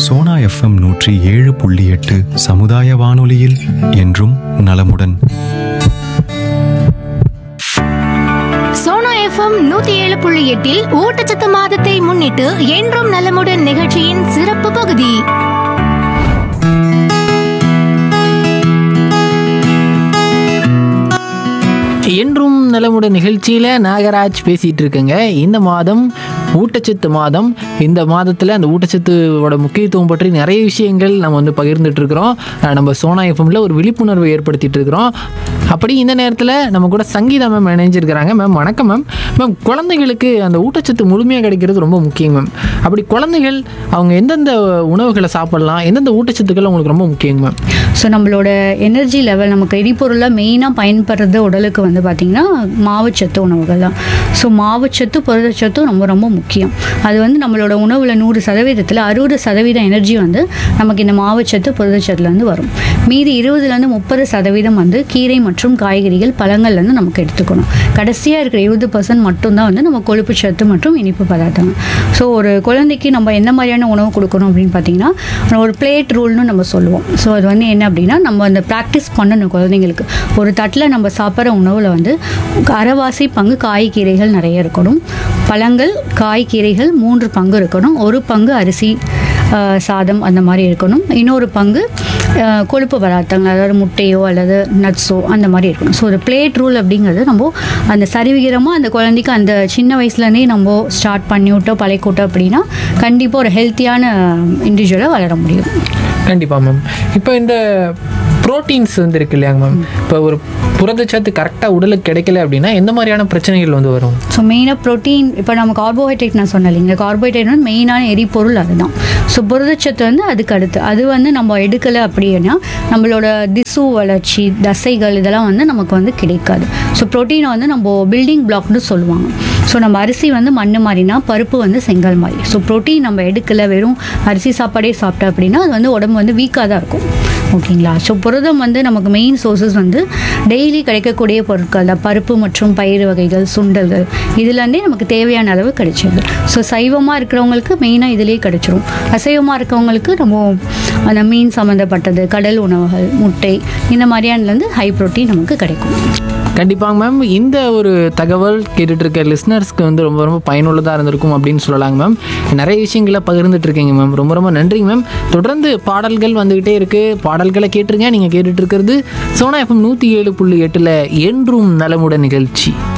Sona FM நூற்றி ஏழு புள்ளி எட்டு சமுதாய வானொலியில் என்றும் நலமுடன் சோனா எஃப்எம் நூத்தி ஏழு புள்ளி எட்டில் ஊட்டச்சத்து மாதத்தை முன்னிட்டு என்றும் நலமுடன் நிகழ்ச்சியின் சிறப்பு பகுதி என்றும் நலமுடன் நிகழ்ச்சியில் நாகராஜ் பேசிகிட்டு இருக்கேங்க இந்த மாதம் ஊட்டச்சத்து மாதம் இந்த மாதத்தில் அந்த ஊட்டச்சத்துவோட முக்கியத்துவம் பற்றி நிறைய விஷயங்கள் நம்ம வந்து பகிர்ந்துட்டு இருக்கிறோம் அஹ் நம்ம சோனா எஃப்எம்ல ஒரு விழிப்புணர்வை ஏற்படுத்திட்டு இருக்கிறோம் அப்படி இந்த நேரத்தில் நம்ம கூட சங்கீதா மேம் இணைஞ்சிருக்கிறாங்க மேம் வணக்கம் மேம் மேம் குழந்தைகளுக்கு அந்த ஊட்டச்சத்து முழுமையாக கிடைக்கிறது ரொம்ப முக்கியம் மேம் அப்படி குழந்தைகள் அவங்க எந்தெந்த உணவுகளை சாப்பிடலாம் எந்தெந்த ஊட்டச்சத்துக்கள் அவங்களுக்கு ரொம்ப முக்கியம் மேம் ஸோ நம்மளோட எனர்ஜி லெவல் நமக்கு எரிபொருளாக மெயினாக பயன்படுறது உடலுக்கு வந்து பார்த்திங்கன்னா மாவுச்சத்து உணவுகள் தான் ஸோ மாவுச்சத்து புரதச்சத்தும் ரொம்ப ரொம்ப முக்கியம் அது வந்து நம்மளோட உணவில் நூறு சதவீதத்தில் அறுபது சதவீதம் எனர்ஜி வந்து நமக்கு இந்த மாவுச்சத்து புரதச்சத்துலேருந்து வரும் மீதி இருபதுலேருந்து முப்பது சதவீதம் வந்து கீரை மற்றும் காய்கறிகள் பழங்கள்லேருந்து நமக்கு எடுத்துக்கணும் கடைசியாக இருக்கிற இருபது பர்சன்ட் மட்டும்தான் வந்து நம்ம கொழுப்பு சத்து மற்றும் இனிப்பு பதார்த்தங்கள் ஸோ ஒரு குழந்தைக்கு நம்ம என்ன மாதிரியான உணவு கொடுக்கணும் அப்படின்னு பார்த்தீங்கன்னா ஒரு பிளேட் ரூல்னு நம்ம சொல்லுவோம் ஸோ அது வந்து என்ன அப்படின்னா நம்ம அந்த ப்ராக்டிஸ் பண்ணணும் குழந்தைங்களுக்கு ஒரு தட்டில் நம்ம சாப்பிட்ற உணவில் வந்து அரைவாசி பங்கு காய்கறிகள் நிறைய இருக்கணும் பழங்கள் காய்கறிகள் மூன்று பங்கு இருக்கணும் ஒரு பங்கு அரிசி ஆஹ், சாதம் அந்த மாதிரி இருக்கணும் இன்னொரு பங்கு ஆஹ், கொழுப்பு பதார்த்தங்கள் அதாவது முட்டையோ அல்லது நட்ஸோ அந்த மாதிரி இருக்கணும் ஸோ ஒரு பிளேட் ரூல் அப்படிங்கிறது நம்ம அந்த சரிவிகிதமாக அந்த குழந்தைக்கு அந்த சின்ன வயசுலேருந்தே நம்ம ஸ்டார்ட் பண்ணி விட்டோம் பழக்கிவிட்டோம் அப்படின்னா கண்டிப்பாக ஒரு ஹெல்த்தியான இண்டிவிஜுவலாக வளர முடியும் கண்டிப்பாக மேம் இப்போ இந்த ப்ரோட்டீன்ஸ் வந்து இருக்கு இல்லையாங்க மேம் இப்போ ஒரு புரதச்சத்து கரெக்டாக உடலுக்கு கிடைக்கல அப்படின்னா எந்த மாதிரியான பிரச்சனைகள் வந்து வரும் ஸோ மெயினாக ப்ரோட்டீன் இப்போ நம்ம கார்போஹைட்ரேட் நான் சொன்னேன் இல்லைங்க கார்போஹைட்ரேட் வந்து மெயினான எரிபொருள் அதுதான் ஸோ புரதச்சத்து வந்து அதுக்கு அடுத்து அது வந்து நம்ம எடுக்கலை அப்படின்னா நம்மளோட திசு வளர்ச்சி தசைகள் இதெல்லாம் வந்து நமக்கு வந்து கிடைக்காது ஸோ ப்ரோட்டீனை வந்து நம்ம பில்டிங் பிளாக்னு சொல்லுவாங்க ஸோ நம்ம அரிசி வந்து மண் மாதிரினா பருப்பு வந்து செங்கல் மாதிரி ஸோ ப்ரோட்டீன் நம்ம எடுக்கல வெறும் அரிசி சாப்பாடே சாப்பிட்டோம் அப்படின்னா அது வந்து உடம்பு வந்து வீக்காக தான் இருக்கும் ஓகேங்களா ஸோ புரதம் வந்து நமக்கு மெயின் சோர்சஸ் வந்து டெய்லி கிடைக்கக்கூடிய பொருட்கள் தான் பருப்பு மற்றும் பயிறு வகைகள் சுண்டல்கள் இதுலேருந்தே நமக்கு தேவையான அளவு கிடைச்சிடுது ஸோ சைவமாக இருக்கிறவங்களுக்கு மெயினாக இதுலேயே கிடைச்சிரும் அசைவமாக இருக்கவங்களுக்கு நம்ம அந்த மீன் சம்மந்தப்பட்டது கடல் உணவுகள் முட்டை இந்த மாதிரியானதுலேருந்து ஹை ப்ரோட்டீன் நமக்கு கிடைக்கும் கண்டிப்பாங்க மேம் இந்த ஒரு தகவல் கேட்டுட்டு இருக்க லிஸ்னர்ஸ்க்கு வந்து ரொம்ப ரொம்ப பயனுள்ளதாக இருந்திருக்கும் அப்படின்னு சொல்லலாங்க மேம் நிறைய விஷயங்களை பகிர்ந்துட்டு இருக்கீங்க மேம் ரொம்ப ரொம்ப நன்றிங்க மேம் தொடர்ந்து பாடல்கள் வந்துக்கிட்டே இருக்கு பாடல்களை கேட்டுருங்க நீங்கள் கேட்டுட்டு இருக்கிறது சோனா எஃப்எம் நூற்றி ஏழு புள்ளி எட்டில் என்றும் நலமுடன் நிகழ்ச்சி